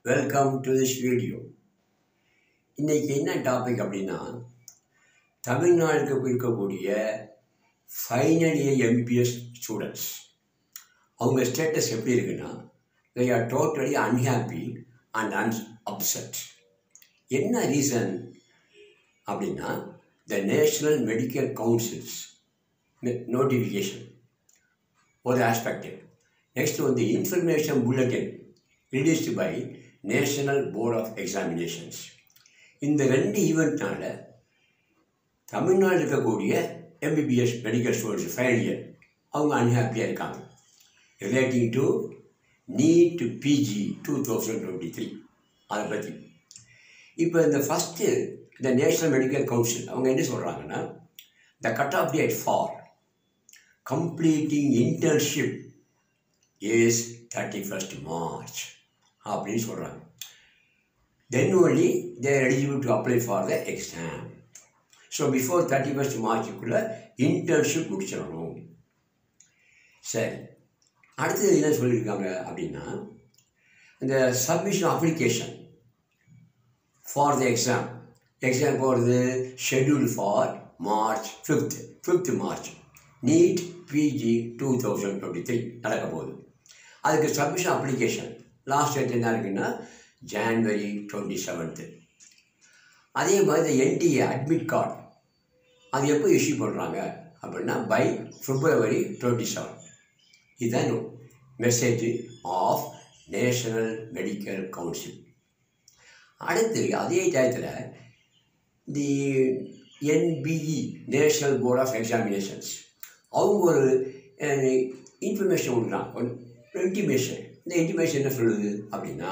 Welcome to this video இன்றைக்கி என்ன topic அப்படின்னா தமிழ்நாடுக்கு இருக்கக்கூடிய ஃபைனல் இயர் எம்பிபிஎஸ் ஸ்டூடெண்ட்ஸ் அவங்க ஸ்டேட்டஸ் எப்படி இருக்குன்னா they are totally unhappy and un upset என்ன ரீசன் அப்படின்னா the National Medical Council's notification ஒரு ஆஸ்பெக்ட் நெக்ஸ்ட் வந்து information bulletin released by National Board of Examinations இந்த ரெண்டு ஈவெண்ட்னால தமிழ்நாடு இருக்கக்கூடிய MBBS medical students final year அவங்க அன்ஹாப்பியாக இருக்காங்க relating to NEET PG two thousand twenty three அதை பற்றி இப்போ இந்த ஃபஸ்ட்டு இந்த நேஷனல் மெடிக்கல் கவுன்சில் அவங்க என்ன சொல்கிறாங்கன்னா the cut off date for completing internship is thirty first March அப்படின்னு சொல்கிறாங்க then only they're eligible to apply for the exam so before thirty first மார்ச்சுக்குள்ளே இன்டர்ன்ஷிப் முடிச்சிடணும் சரி அடுத்தது என்ன சொல்லியிருக்காங்க அப்படின்னா இந்த submission application for the exam exam போகிறது schedule for March fifth fifth March NEET PG two thousand twenty three நடக்க போகுது அதுக்கு சப்மிஷன் அப்ளிகேஷன் லாஸ்ட் டேட் என்ன இருக்குன்னா ஜான்வரி டுவெண்ட்டி செவன்த்து அதே மாதிரி இந்த என்டிஏ அட்மிட் கார்டு அது எப்போ இஷ்யூ பண்ணுறாங்க அப்படின்னா பை பிப்ரவரி டுவெண்ட்டி செவன் இதுதான் message of National Medical Council அடுத்து அதே டயத்தில் the NBE National Board of Examinations அவங்க ஒரு இன்ஃபர்மேஷன் கொடுக்குறாங்க ஒரு இன்டிமேஷன் இந்த இன்டிமேஷன் என்ன சொல்லுது அப்படின்னா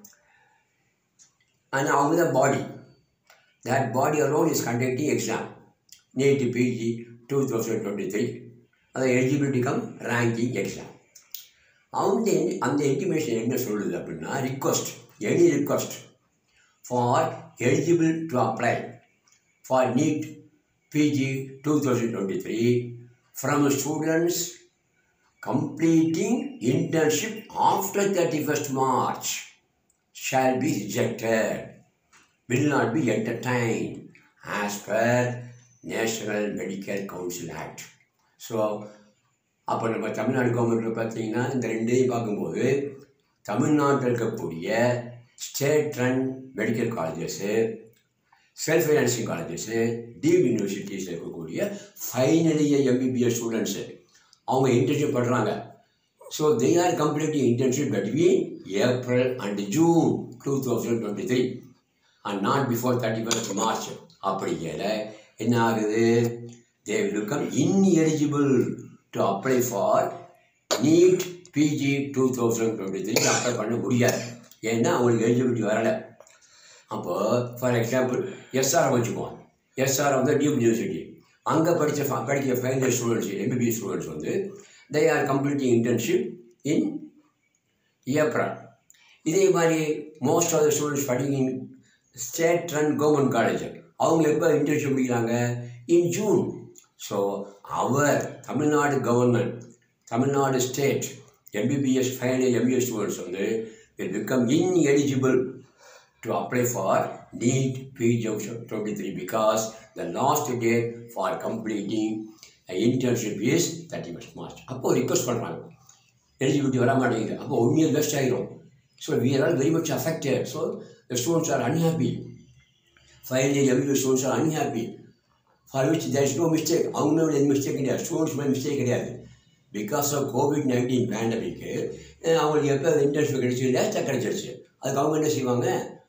ஆனால் அவங்க தான் body that body alone is conducting exam NEET PG two thousand twenty three அது எலிஜிபிலிட்டி கம் ரேங்கிங் எக்ஸாம் அவங்க அந்த இன்டிமேஷன் என்ன சொல்லுது அப்படின்னா request any request for eligible to apply for NEET PG two thousand twenty three from students completing internship after 31st March shall be rejected, will not be entertained as per National Medical Council Act. So அப்போ நம்ம தமிழ்நாடு கவர்மெண்ட்டில் பார்த்தீங்கன்னா இந்த ரெண்டையும் பார்க்கும்போது தமிழ்நாட்டில் இருக்கக்கூடிய state run medical colleges self financing colleges deemed யூனிவர்சிட்டிஸில் இருக்கக்கூடிய ஃபைனல் இயர் எம்பிபிஎஸ் ஸ்டூடெண்ட்ஸு அவங்க இன்டர்ன்ஷிப் பண்ணுறாங்க so they are completing internship between April and June two thousand twenty three and not before thirty first March அப்படிங்கிற என்ன ஆகுது they will come ineligible to apply for NEET PG two thousand twenty three apply பண்ண முடியாது ஏன்னா அவங்களுக்கு eligibility வரலை அப்போது for example SR வச்சுக்குவோம் எஸ்ஆர் வந்து டியூப் யூனிவர்சிட்டி அங்கே படித்த படிக்கிற final year students MBBS students வந்து they are completing internship in April இதே மாதிரி மோஸ்ட் ஆஃப் த ஸ்டூடெண்ட்ஸ் படிக்கிங் ஸ்டேட் ரன் கவர்மெண்ட் காலேஜ் அவங்க எப்போ இன்டர்ன்ஷிப் முடிக்கிறாங்க in June so our Tamil Nadu government Tamil Nadu state MBBS final MBBS students வந்து will become ineligible to apply for NEET PG 23 because the last date for completing an internship is 31st March. அப்போ request பண்ணுறாங்க eligibility வர மாட்டேங்குது அப்போ one year waste ஆகிரும் so we are all very much affected so the students are unhappy final year MBBS students are unhappy for which there is no mistake அவங்க மேலே எந்த mistake கிடையாது ஸ்டூடெண்ட்ஸ் மேலே மிஸ்டேக் கிடையாது பிகாஸ் ஆஃப் கோவிட் நைன்டீன் பேண்டமிக்கு அவங்களுக்கு எப்போ internship கிடைச்சி லேஸ்ட்டாக கிடைச்சிருச்சு அதுக்கு அவங்க என்ன செய்வாங்க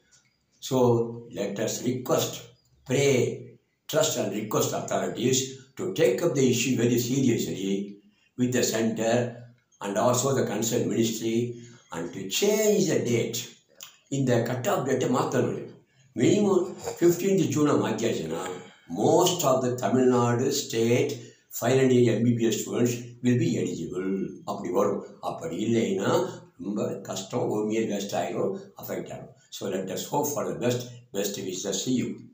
So let us request, pray, trust and request authorities to take up the issue very seriously with the center and also the concerned ministry and to change the date. இந்த கட் ஆஃப் டேட்டை மாற்றணும் minimum fifteenth ஜூனை மாற்றியாச்சுன்னா most of the Tamil Nadu state final year MBBS students will be eligible அப்படி வரும் அப்படி இல்லைன்னா ரொம்ப கஷ்டம் ஒன் இயர் வேஸ்ட் ஆகிரும் அஃபெக்ட் ஆகும் so let us hope for the best best wish see you